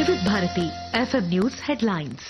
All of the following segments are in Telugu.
వివిధ భారతి ఎఫ్ఎం న్యూస్ హెడ్లైన్స్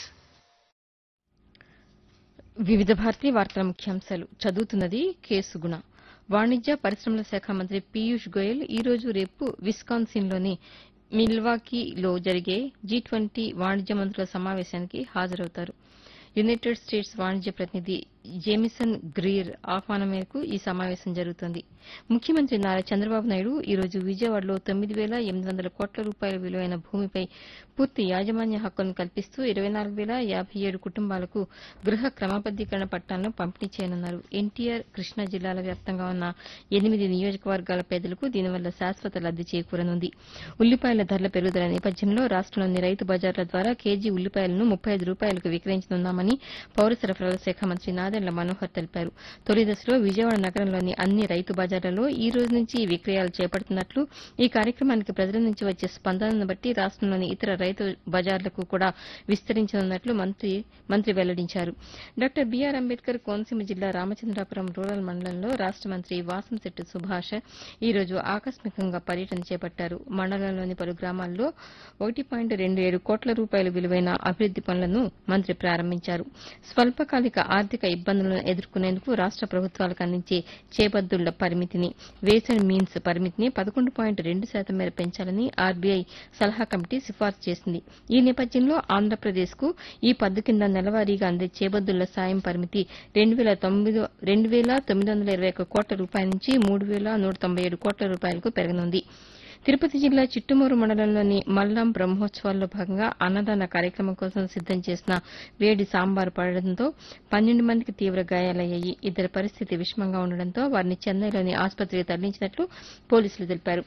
వివిధ భారతీ వార్తల ముఖ్యాంశాలు చదువుతున్నది కేసుగుణ వాణిజ్య పరిశ్రమల శాఖ మంత్రి పీయూష్ గోయల్ ఈ రోజు రేపు విస్కాన్సిన్లోని మిల్వాకీలో జరిగే జీ ట్వంటీ వాణిజ్య మంత్రుల సమావేశానికి హాజరవుతారు యునైటెడ్ స్టేట్స్ వాణిజ్య ప్రతినిధి జేమిసన్ గ్రీర్ ఆహ్వానం మేరకు ఈ సమావేశం జరుగుతోంది ముఖ్యమంత్రి నారా చంద్రబాబు నాయుడు ఈ రోజు విజయవాడలో తొమ్మిది వేల ఎనిమిది వందల కోట్ల రూపాయల విలువైన భూమిపై పూర్తి యాజమాన్య హక్కులను కల్పిస్తూ ఇరవై నాలుగు వేల యాభై ఏడు కుటుంబాలకు గృహ క్రమబద్దీకరణ పట్టాలను పంపిణీ చేయనున్నారు ఎన్టీఆర్ కృష్ణా జిల్లాల వ్యాప్తంగా ఉన్న ఎనిమిది నియోజకవర్గాల పేదలకు దీనివల్ల శాశ్వత లబ్ది చేకూరనుంది ఉల్లిపాయల ధరల పెరుగుదల నేపథ్యంలో రాష్టంలోని రైతు బజార్ల ద్వారా కేజీ ఉల్లిపాయలను ముప్పై ఐదు రూపాయలకు విక్రయించనున్నామని పౌర సరఫరాల శాఖ మంత్రి నాదెండ్ల మనోహర్ తెలిపారు తొలి దశలో విజయవాడ నగరంలోని అన్ని రైతు బజార్లలో ఈ రోజు నుంచి ఈ విక్రయాలు చేపడుతున్నట్లు ఈ కార్యక్రమానికి ప్రజల నుంచి వచ్చే స్పందనను బట్టి రాష్టంలోని ఇతర రైతు బజార్లకు కూడా విస్తరించనున్నట్లు మంత్రి మంత్రి వెల్లడించారు డాక్టర్ బీఆర్ అంబేద్కర్ కోనసీమ జిల్లా రామచంద్రాపురం రూరల్ మండలంలో రాష్ట మంత్రి వాసంశెట్టి సుభాష్ ఈ రోజు ఆకస్మికంగా పర్యటన చేపట్టారు మండలంలోని పలు గ్రామాల్లో ఒకటి పాయింట్ రెండు ఏడు కోట్ల రూపాయల విలువైన అభివృద్ది పనులను మంత్రి ప్రారంభించారు స్వల్పకాలిక ఆర్థిక ఇబ్బందులను ఎదుర్కొనేందుకు రాష్ట ప్రభుత్వాలకు అందించే చేబద్దుళ్ల పరిమితిని వేస్ అండ్ మీన్స్ పరిమితిని పదకొండు పాయింట్ రెండు శాతం మేర పెంచాలని ఆర్బీఐ సలహా కమిటీ సిఫార్సు చేసింది ఈ నేపథ్యంలో ఆంధ్రప్రదేశ్ కు ఈ పద్దు కింద నెలవారీగా అందే చేబద్దుళ్ల సాయం పరిమితి రెండు వేల తొమ్మిది రెండు వేల తొమ్మిది వందల ఇరవై ఒక్క కోట్ల రూపాయల నుంచి మూడు వేల నూట తొంభై ఏడు కోట్ల రూపాయలకు పెరగనుంది తిరుపతి జిల్లా చిట్టుమూరు మండలంలోని మల్లాం బ్రహ్మోత్సవాల్లో భాగంగా అన్నదాన కార్యక్రమం కోసం సిద్దం చేసిన వేడి సాంబారు పడడంతో పన్నెండు మందికి తీవ్ర గాయాలయ్యాయి ఇద్దరి పరిస్థితి విషమంగా ఉండడంతో వారిని చెన్నైలోని ఆసుపత్రికి తరలించినట్లు పోలీసులు తెలిపారు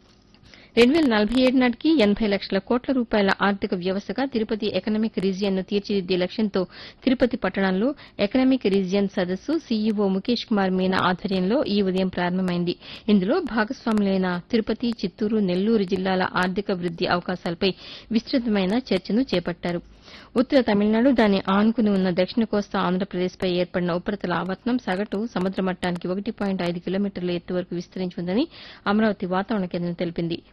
రెండు వేల నలభై ఏడు నాటికి ఎనబై లక్షల కోట్ల రూపాయల ఆర్థిక వ్యవస్థగా తిరుపతి ఎకనామిక్ రీజియన్ను తీర్చిదిద్దే లక్ష్యంతో తిరుపతి పట్టణంలో ఎకనామిక్ రీజియన్ సదస్సు సీఈఓ ముఖేష్ కుమార్ మీనా ఆధ్వర్యంలో ఈ ఉదయం ప్రారంభమైంది ఇందులో భాగస్వాములైన తిరుపతి చిత్తూరు నెల్లూరు జిల్లాల ఆర్థిక వృద్ది అవకాశాలపై విస్తృతమైన చర్చను చేపట్టారు ఉత్తర తమిళనాడు దాని ఆనుకుని ఉన్న దక్షిణ కోస్తా ఆంధ్రప్రదేశ్పై ఏర్పడిన ఉపరితల ఆవర్తనం సగటు సముద్ర మట్టానికి ఒకటి పాయింట్ ఐదు కిలోమీటర్ల ఎత్తు వరకు విస్తరించి ఉందని అమరావతి వాతావరణ కేంద్రం తెలిపింది